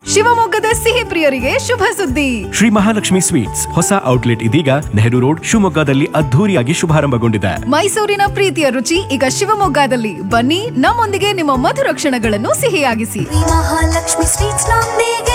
ಶಿವಮೊಗ್ಗದ ಸಿಹಿ ಪ್ರಿಯರಿಗೆ ಶುಭ ಸುದ್ದಿ ಶ್ರೀ ಮಹಾಲಕ್ಷ್ಮಿ ಸ್ವೀಟ್ಸ್ ಹೊಸ ಔಟ್ಲೆಟ್ ಇದೀಗ ನೆಹರು ರೋಡ್ ಶಿವಮೊಗ್ಗದಲ್ಲಿ ಅದ್ಧೂರಿಯಾಗಿ ಶುಭಾರಂಭಗೊಂಡಿದೆ ಮೈಸೂರಿನ ಪ್ರೀತಿಯ ರುಚಿ ಈಗ ಶಿವಮೊಗ್ಗದಲ್ಲಿ ಬನ್ನಿ ನಮ್ಮೊಂದಿಗೆ ನಿಮ್ಮ ಮಧುರ ಕ್ಷಣಗಳನ್ನು ಸಿಹಿಯಾಗಿಸಿ ಮಹಾಲಕ್ಷ್ಮಿ ಸ್ವೀಟ್ಸ್ ನೊಂದಿಗೆ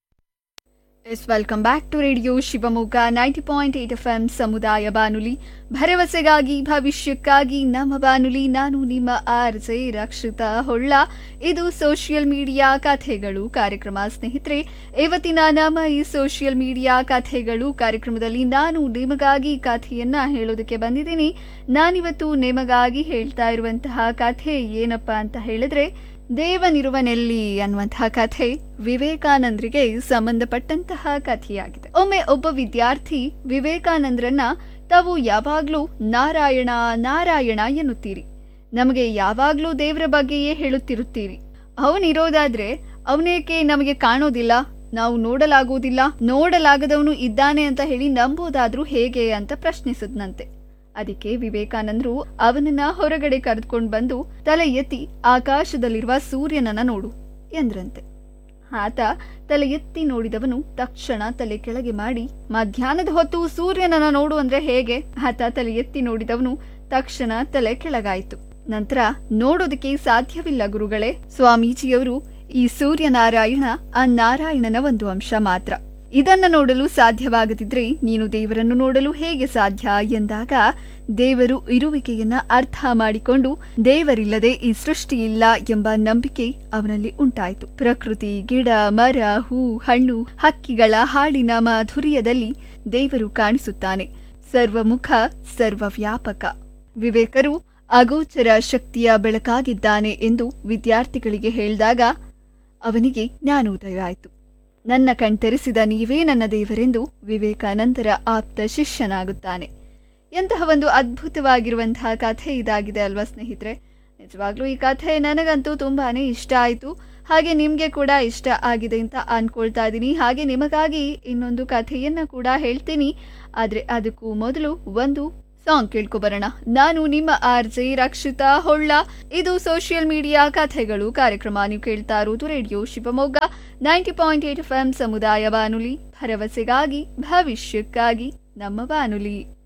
yes welcome back to radio Shivamogga ninety point eight F M ಸಮುದಾಯ ಬಾನುಲಿ ಭರವಸೆಗಾಗಿ ಭವಿಷ್ಯಕ್ಕಾಗಿ ನಮ್ಮ ಬಾನುಲಿ ನಾನು ನಿಮ್ಮ ಆರ್ ಜೆ ರಕ್ಷಿತಾ ಹೊಳ್ಳ ಇದು ಸೋಷಿಯಲ್ ಮೀಡಿಯಾ ಕಥೆಗಳು ಕಾರ್ಯಕ್ರಮ ಸ್ನೇಹಿತರೆ ಇವತ್ತಿನ ನಮ್ಮ ಈ ಸೋಷಿಯಲ್ ಮೀಡಿಯಾ ಕಥೆಗಳು ಕಾರ್ಯಕ್ರಮದಲ್ಲಿ ನಾನು ನಿಮಗಾಗಿ ಕಥೆಯನ್ನ ಹೇಳೋದಕ್ಕೆ ಬಂದಿದ್ದೀನಿ ನಾನಿವತ್ತು ನಿಮಗಾಗಿ ಹೇಳ್ತಾ ಇರುವಂತಹ ಕಥೆ ಏನಪ್ಪಾ ಅಂತ ಹೇಳಿದ್ರೆ ದೇವನಿರುವನೆಲ್ಲಿ ಅನ್ನುವಂತಹ ಕಥೆ ವಿವೇಕಾನಂದರಿಗೆ ಸಂಬಂಧಪಟ್ಟಂತಹ ಕಥೆಯಾಗಿದೆ ಒಮ್ಮೆ ಒಬ್ಬ ವಿದ್ಯಾರ್ಥಿ ವಿವೇಕಾನಂದರನ್ನ ತಾವು ಯಾವಾಗ್ಲೂ ನಾರಾಯಣ ನಾರಾಯಣ ಎನ್ನುತ್ತೀರಿ ನಮಗೆ ಯಾವಾಗ್ಲೂ ದೇವರ ಬಗ್ಗೆಯೇ ಹೇಳುತ್ತಿರುತ್ತೀರಿ ಅವನಿರೋದಾದ್ರೆ ಅವನೇಕೆ ನಮಗೆ ಕಾಣೋದಿಲ್ಲ ನಾವು ನೋಡಲಾಗುವುದಿಲ್ಲ ನೋಡಲಾಗದವನು ಇದ್ದಾನೆ ಅಂತ ಹೇಳಿ ನಂಬೋದಾದ್ರೂ ಹೇಗೆ ಅಂತ ಪ್ರಶ್ನಿಸಿದ್ನಂತೆ ಅದಕ್ಕೆ ವಿವೇಕಾನಂದರು ಅವನನ್ನ ಹೊರಗಡೆ ಕರೆದುಕೊಂಡು ಬಂದು ತಲೆ ಎತ್ತಿ ಆಕಾಶದಲ್ಲಿರುವ ಸೂರ್ಯನನ್ನ ನೋಡು ಎಂದ್ರಂತೆ ಆತ ತಲೆ ಎತ್ತಿ ನೋಡಿದವನು ತಕ್ಷಣ ತಲೆ ಕೆಳಗೆ ಮಾಡಿ ಮಧ್ಯಾಹ್ನದ ಹೊತ್ತು ಸೂರ್ಯನನ್ನ ನೋಡು ಅಂದ್ರೆ ಹೇಗೆ ಆತ ತಲೆ ಎತ್ತಿ ನೋಡಿದವನು ತಕ್ಷಣ ತಲೆ ಕೆಳಗಾಯಿತು ನಂತರ ನೋಡೋದಕ್ಕೆ ಸಾಧ್ಯವಿಲ್ಲ ಗುರುಗಳೇ ಸ್ವಾಮೀಜಿಯವರು ಈ ಸೂರ್ಯನಾರಾಯಣ ಆ ನಾರಾಯಣನ ಒಂದು ಅಂಶ ಮಾತ್ರ ಇದನ್ನ ನೋಡಲು ಸಾಧ್ಯವಾಗದಿದ್ರೆ ನೀನು ದೇವರನ್ನು ನೋಡಲು ಹೇಗೆ ಸಾಧ್ಯ ಎಂದಾಗ ದೇವರು ಇರುವಿಕೆಯನ್ನ ಅರ್ಥ ಮಾಡಿಕೊಂಡು ದೇವರಿಲ್ಲದೆ ಈ ಸೃಷ್ಟಿ ಇಲ್ಲ ಎಂಬ ನಂಬಿಕೆ ಅವನಲ್ಲಿ ಉಂಟಾಯಿತು ಪ್ರಕೃತಿ ಗಿಡ ಮರ ಹೂ ಹಣ್ಣು ಹಕ್ಕಿಗಳ ಹಾಡಿನ ಮಾಧುರ್ಯದಲ್ಲಿ ದೇವರು ಕಾಣಿಸುತ್ತಾನೆ ಸರ್ವಮುಖ ಸರ್ವವ್ಯಾಪಕ ವಿವೇಕರು ಅಗೋಚರ ಶಕ್ತಿಯ ಬೆಳಕಾಗಿದ್ದಾನೆ ಎಂದು ವಿದ್ಯಾರ್ಥಿಗಳಿಗೆ ಹೇಳಿದಾಗ ಅವನಿಗೆ ಜ್ಞಾನೋದಯ ಆಯಿತು ನನ್ನ ಕಣ್ತೆರೆಸಿದ ನೀವೇ ನನ್ನ ದೇವರೆಂದು ವಿವೇಕಾನಂದರ ಆಪ್ತ ಶಿಷ್ಯನಾಗುತ್ತಾನೆ ಎಂತಹ ಒಂದು ಅದ್ಭುತವಾಗಿರುವಂತಹ ಕಥೆ ಇದಾಗಿದೆ ಅಲ್ವಾ ಸ್ನೇಹಿತರೆ ನಿಜವಾಗ್ಲೂ ಈ ಕಥೆ ನನಗಂತೂ ತುಂಬಾನೇ ಇಷ್ಟ ಆಯಿತು ಹಾಗೆ ನಿಮಗೆ ಕೂಡ ಇಷ್ಟ ಆಗಿದೆ ಅಂತ ಅನ್ಕೊಳ್ತಾ ಇದ್ದೀನಿ ಹಾಗೆ ನಿಮಗಾಗಿ ಇನ್ನೊಂದು ಕಥೆಯನ್ನ ಕೂಡ ಹೇಳ್ತೀನಿ ಆದರೆ ಅದಕ್ಕೂ ಮೊದಲು ಒಂದು ಸಾಂಗ್ ಕೇಳ್ಕೊಬರೋಣ ನಾನು ನಿಮ್ಮ ಆರ್ ಜೆ ರಕ್ಷಿತಾ ಹೊಳ್ಳ ಇದು ಸೋಷಿಯಲ್ ಮೀಡಿಯಾ ಕಥೆಗಳು ಕಾರ್ಯಕ್ರಮ ನೀವು ಕೇಳ್ತಾ ಇರೋದು radio Shivamogga ninety point eight F M ಸಮುದಾಯ ಬಾನುಲಿ ಭರವಸೆಗಾಗಿ ಭವಿಷ್ಯಕ್ಕಾಗಿ ನಮ್ಮ ಬಾನುಲಿ